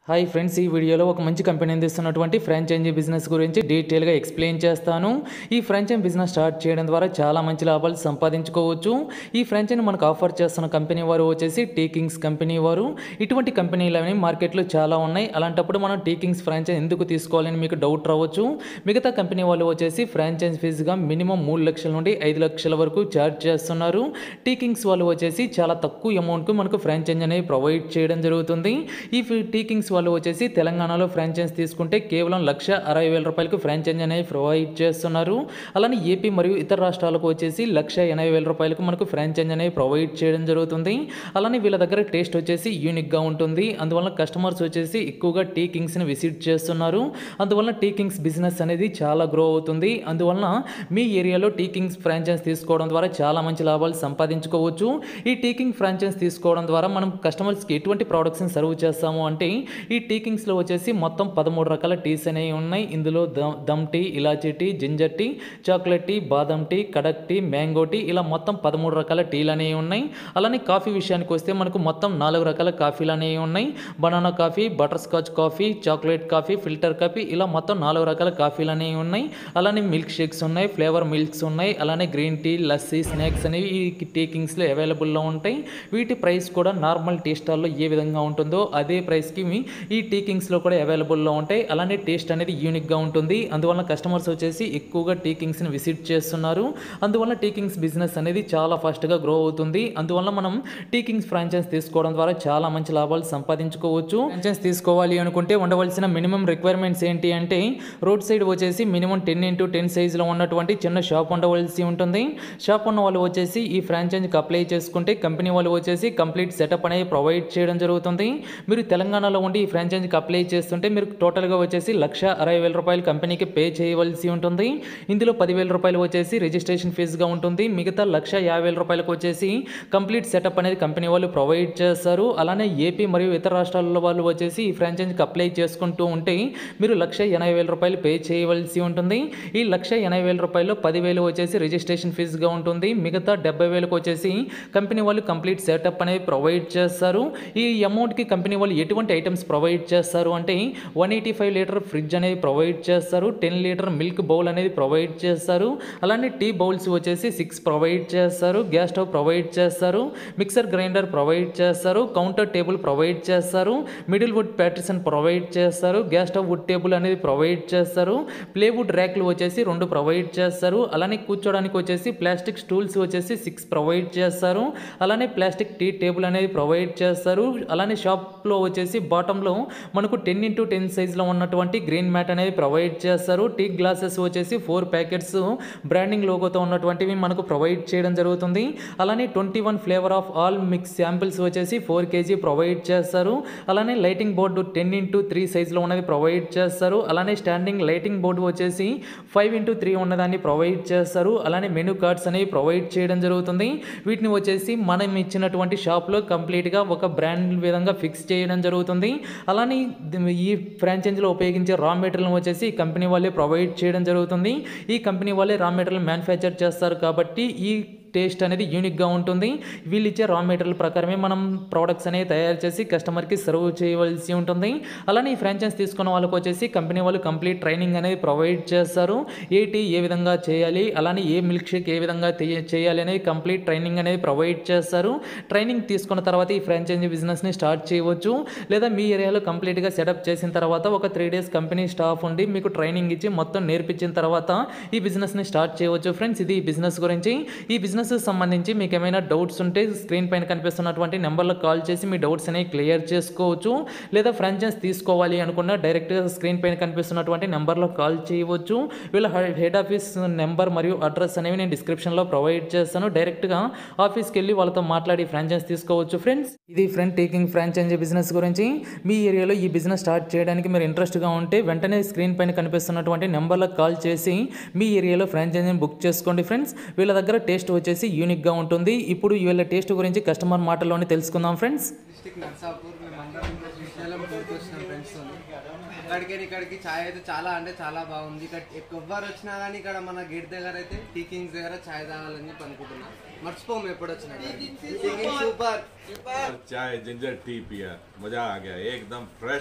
hi friends ఈ వీడియోలో ఒక మంచి కంపెనీ అందిస్తున్నటువంటి ఫ్రాంచైజీ బిజినెస్ గురించి డీటెయిల్గా ఎక్స్ప్లెయిన్ చేస్తాను ఈ ఫ్రాంచైజీ బిజినెస్ స్టార్ట్ చేయడం ద్వారా చాలా మంచి లాభాలు సంపాదించుకోవచ్చు ఈ ఫ్రాంచైజీ మనకు ఆఫర్ చేస్తున్న కంపెనీ వారు వచ్చేసి టీ కింగ్స్ కంపెనీ వారు ఇటువంటి కంపెనీలు అనేవి మార్కెట్లో చాలా ఉన్నాయి అలాంటప్పుడు మనం టీ కింగ్స్ ఫ్రాంచైజ్ ఎందుకు తీసుకోవాలని మీకు డౌట్ రావచ్చు మిగతా కంపెనీ వాళ్ళు వచ్చేసి ఫ్రాంచైజ్ ఫీజుగా మినిమం మూడు లక్షల నుండి ఐదు లక్షల వరకు ఛార్జ్ చేస్తున్నారు టీ కింగ్స్ వాళ్ళు వచ్చేసి చాలా తక్కువ అమౌంట్కు మనకు ఫ్రాంచైజ్ అనేది ప్రొవైడ్ చేయడం జరుగుతుంది ఈ ఫి- టీ కింగ్స్ వాళ్ళు వచ్చేసి తెలంగాణలో ఫ్రాంచైజ్ తీసుకుంటే కేవలం లక్ష అరవై వేల రూపాయలకు ఫ్రాంచైజ్ అనేది ప్రొవైడ్ చేస్తున్నారు అలానే ఏపీ మరియు ఇతర రాష్ట్రాలకు వచ్చేసి లక్ష ఎనభై వేల రూపాయలకు మనకు ఫ్రాంచైజ్ అనేది ప్రొవైడ్ చేయడం జరుగుతుంది అలానే వీళ్ళ దగ్గర టేస్ట్ వచ్చేసి యూనిక్గా ఉంటుంది అందువల్ల కస్టమర్స్ వచ్చేసి ఎక్కువగా టీ కింగ్స్ని విజిట్ చేస్తున్నారు అందువల్ల టీ కింగ్స్ బిజినెస్ అనేది చాలా గ్రో అవుతుంది అందువలన మీ ఏరియాలో టీ కింగ్స్ ఫ్రాంచైజ్ తీసుకోవడం ద్వారా చాలా మంచి లాభాలు సంపాదించుకోవచ్చు ఈ టీ కింగ్ ఫ్రాంచైజ్ తీసుకోవడం ద్వారా మనం కస్టమర్స్కి ఎటువంటి ప్రోడక్ట్స్ని సర్వ్ చేస్తాము అంటే ఈ టీ కింగ్స్లో వచ్చేసి మొత్తం పదమూడు రకాల టీస్ అనేవి ఉన్నాయి ఇందులో దమ్ దమ్ టీ ఇలాచీ tea ginger tea chocolate tea బాదం టీ కడక్ టీ మ్యాంగో టీ ఇలా మొత్తం పదమూడు రకాల టీలు అనేవి ఉన్నాయి అలానే కాఫీ విషయానికి వస్తే మనకు మొత్తం నాలుగు రకాల కాఫీలు అనేవి ఉన్నాయి banana coffee butter scotch coffee chocolate coffee filter coffee ఇలా మొత్తం నాలుగు రకాల కాఫీలు అనేవి ఉన్నాయి అలానే మిల్క్ షేక్స్ ఉన్నాయి ఫ్లేవర్ మిల్క్స్ ఉన్నాయి అలానే గ్రీన్ టీ లస్సీ స్నాక్స్ అనేవి ఈ టీ కింగ్స్లో అవైలబుల్లో ఉంటాయి వీటి ప్రైస్ కూడా నార్మల్ టీ స్టాల్లో ఏ విధంగా ఉంటుందో అదే ప్రైస్కి మీ ఈ టీ కింగ్స్లో కూడా అవైలబుల్లో ఉంటాయి అలానే టేస్ట్ అనేది యూనిక్గా ఉంటుంది అందువల్ల కస్టమర్స్ వచ్చేసి ఎక్కువగా టీ కింగ్స్ని విజిట్ చేస్తున్నారు అందువల్ల టీ కింగ్స్ బిజినెస్ అనేది చాలా ఫాస్ట్గా గ్రో అవుతుంది అందువల్ల మనం టీ కింగ్స్ ఫ్రాంచైజ్ తీసుకోవడం ద్వారా చాలా మంచి లాభాలు సంపాదించుకోవచ్చు ఫ్రాంచైజ్ తీసుకోవాలి అనుకుంటే ఉండవలసిన మినిమం రిక్వైర్మెంట్స్ ఏంటి అంటే రోడ్ సైడ్ వచ్చేసి మినిమం టెన్ ఇంటూ టెన్ సైజులో ఉన్నటువంటి చిన్న షాప్ ఉండవలసి ఉంటుంది షాప్ ఉన్న వాళ్ళు వచ్చేసి ఈ ఫ్రాంచైజీకి అప్లై చేసుకుంటే కంపెనీ వాళ్ళు వచ్చేసి కంప్లీట్ సెటప్ అనేది ప్రొవైడ్ చేయడం జరుగుతుంది మీరు తెలంగాణలో ఉండి ఈ ఫ్రాంచైజీకి అప్లై చేస్తుంటే మీరు టోటల్గా వచ్చేసి లక్ష అరవై వేల రూపాయలు కంపెనీకి పే చేయవలసి ఉంటుంది ఇందులో పదివేల రూపాయలు వచ్చేసి రిజిస్ట్రేషన్ ఫీజుగా ఉంటుంది మిగతా లక్ష యాభై వేల రూపాయలకు వచ్చేసి కంప్లీట్ సెటప్ అనేది కంపెనీ వాళ్ళు ప్రొవైడ్ చేస్తారు అలానే ఏపీ మరియు ఇతర రాష్ట్రాల వాళ్ళు వచ్చేసి ఈ ఫ్రాంచైజీకి అప్లై చేసుకుంటూ ఉంటే మీరు లక్ష ఎనభై వేల రూపాయలు పే చేయవలసి ఉంటుంది ఈ లక్ష ఎనభై వేల రూపాయలు పదివేలు వచ్చేసి రిజిస్ట్రేషన్ ఫీజుగా ఉంటుంది మిగతా డెబ్బై వేలకు వచ్చేసి కంపెనీ వాళ్ళు కంప్లీట్ సెటప్ అనేది ప్రొవైడ్ చేస్తారు ఈ అమౌంట్కి కంపెనీ వాళ్ళు ఎటువంటి ఐటమ్స్ ప్రొవైడ్ చేస్తారు అంటే one eighty five litre fridge అనేది ప్రొవైడ్ చేస్తారు టెన్ లీటర్ మిల్క్ బౌల్ అనేది ప్రొవైడ్ చేస్తారు అలానే టీ బౌల్స్ వచ్చేసి సిక్స్ ప్రొవైడ్ చేస్తారు గ్యాస్ స్టవ్ ప్రొవైడ్ చేస్తారు మిక్సర్ గ్రైండర్ ప్రొవైడ్ చేస్తారు కౌంటర్ టేబుల్ ప్రొవైడ్ చేస్తారు మిడిల్ వుడ్ ప్యాట్రిసన్ ప్రొవైడ్ చేస్తారు గ్యాస్ స్టవ్ వుడ్ టేబుల్ అనేది ప్రొవైడ్ చేస్తారు ప్లేవుడ్ ర్యాక్లు వచ్చేసి రెండు ప్రొవైడ్ చేస్తారు అలానే కూర్చోడానికి వచ్చేసి ప్లాస్టిక్ స్టూల్స్ వచ్చేసి సిక్స్ ప్రొవైడ్ చేస్తారు అలానే ప్లాస్టిక్ టీ టేబుల్ అనేది ప్రొవైడ్ చేస్తారు అలానే షాప్లో వచ్చేసి బాటంలో మనకు టెన్ ఇంటూ టెన్ సైజ్లో ఉన్నటువంటి గ్రీన్ మ్యాట్ అనేది ప్రొవైడ్ చేస్తారు టీ గ్లాసెస్ వచ్చేసి ఫోర్ ప్యాకెట్స్ బ్రాండింగ్ లోగోతో ఉన్నటువంటివి మనకు ప్రొవైడ్ చేయడం జరుగుతుంది అలానే twenty one flavour of all mix samples వచ్చేసి ఫోర్ కేజీ ప్రొవైడ్ చేస్తారు అలానే lighting board ten into three సైజులో ఉన్నది ప్రొవైడ్ చేస్తారు అలానే స్టాండింగ్ లైటింగ్ బోర్డు వచ్చేసి ఫైవ్ ఇంటూ త్రీ ఉన్నదాన్ని ప్రొవైడ్ చేస్తారు అలానే మెనూ కార్డ్స్ అనేవి ప్రొవైడ్ చేయడం జరుగుతుంది వీటిని వచ్చేసి మనం ఇచ్చినటువంటి షాప్లో కంప్లీట్గా ఒక బ్రాండ్ విధంగా ఫిక్స్ చేయడం జరుగుతుంది అలానే ది- ఈ ఫ్రాంచైజీలో ఉపయోగించే రా మెటీరియల్ వచ్చేసి ఈ కంపెనీ వాళ్ళే ప్రొవైడ్ చేయడం జరుగుతుంది ఈ కంపెనీ వాళ్ళే రా మెటీరియల్ మ్యానుఫ్యాక్చర్ చేస్తారు కాబట్టి ఈ టేస్ట్ అనేది యూనిక్గా ఉంటుంది వీళ్ళు ఇచ్చే రా మెటీరియల్ ప్రకారమే మనం ప్రోడక్ట్స్ అనేవి తయారు చేసి కస్టమర్కి సర్వ్ చేయవలసి ఉంటుంది అలానే ఈ ఫ్రాంచైజ్ తీసుకున్న వాళ్ళకి వచ్చేసి కంపెనీ వాళ్ళు కంప్లీట్ ట్రైనింగ్ అనేది ప్రొవైడ్ చేస్తారు ఏ టీ ఏ విధంగా చేయాలి అలానే ఏ మిల్క్ షేక్ ఏ విధంగా తెయ- చేయాలి అనేది కంప్లీట్ ట్రైనింగ్ అనేది ప్రొవైడ్ చేస్తారు ట్రైనింగ్ తీసుకున్న తర్వాత ఈ ఫ్రాంచైజీ బిజినెస్ని స్టార్ట్ చేయవచ్చు లేదా మీ ఏరియాలో కంప్లీట్గా సెటప్ చేసిన తర్వాత ఒక త్రీ డేస్ కంపెనీ స్టాఫ్ ఉండి మీకు ట్రైనింగ్ ఇచ్చి మొత్తం నేర్పించిన తర్వాత ఈ బిజినెస్ని స్టార్ట్ చేయవచ్చు ఫ్రెండ్స్ ఇది ఈ బిజినెస్ గురించి ఈ బిజినెస్ సంబంధించి మీకు ఏమైనా డౌట్స్ ఉంటే స్క్రీన్ పైన కనిపిస్తున్నటువంటి నెంబర్లకు కాల్ చేసి మీ డౌట్స్ అనేవి క్లియర్ చేసుకోవచ్చు లేదా ఫ్రాంచైజ్ తీసుకోవాలి అనుకున్న డైరెక్ట్గా స్క్రీన్ పైన కనిపిస్తున్నటువంటి నెంబర్లో కాల్ చేయవచ్చు వీళ్ళ హెడ్ ఆఫీస్ నెంబర్ మరియు అడ్రస్ అనేవి నేను డిస్క్రిప్షన్లో ప్రొవైడ్ చేస్తాను డైరెక్ట్గా ఆఫీస్కి వెళ్ళి వాళ్ళతో మాట్లాడి ఫ్రాంచైజ్ తీసుకోవచ్చు ఫ్రెండ్స్ ఇది ఫ్రెండ్ టేకింగ్ ఫ్రాంచైజీ బిజినెస్ గురించి మీ ఏరియాలో ఈ బిజినెస్ స్టార్ట్ చేయడానికి మీరు ఇంట్రెస్ట్గా ఉంటే వెంటనే స్క్రీన్ పైన కనిపిస్తున్నటువంటి నెంబర్లకు కాల్ చేసి మీ ఏరియాలో ఫ్రాంచైజీని బుక్ చేసుకోండి ఫ్రెండ్స్ వీళ్ళ దగ్గర టేస్ట్ వచ్చేసి యూనిక్గా ఉంటుంది ఇప్పుడు వీళ్ళ టేస్ట్ గురించి కస్టమర్ మాటల్లోనే తెలుసుకుందాం ఫ్రెండ్స్ డిస్టిక్ నర్సాపూర్ మేమందరం శ్రీశైలం టూర్కి వచ్చినాం ఫ్రెండ్స్తో ఇక్కడికి ఇక్కడికి ఛాయ్ అయితే చాలా అంటే చాలా బాగుంది ఇక్కడ ఎవ్వరు వచ్చినా కానీ ఇక్కడ మన గేట్ దగ్గర అయితే టీ కింగ్స్ దగ్గర ఛాయ్ తాగాలని చెప్పి అనుకుంటున్నా మర్చిపోము ఎప్పుడు వచ్చినా టీ కింగ్స్ సూపర్ चाय जिंजर टी पिया मजा आ गया एकदम फ्रेश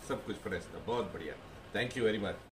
सब कुछ फ्रेश था बहुत बढ़िया थैंक यू वेरी मच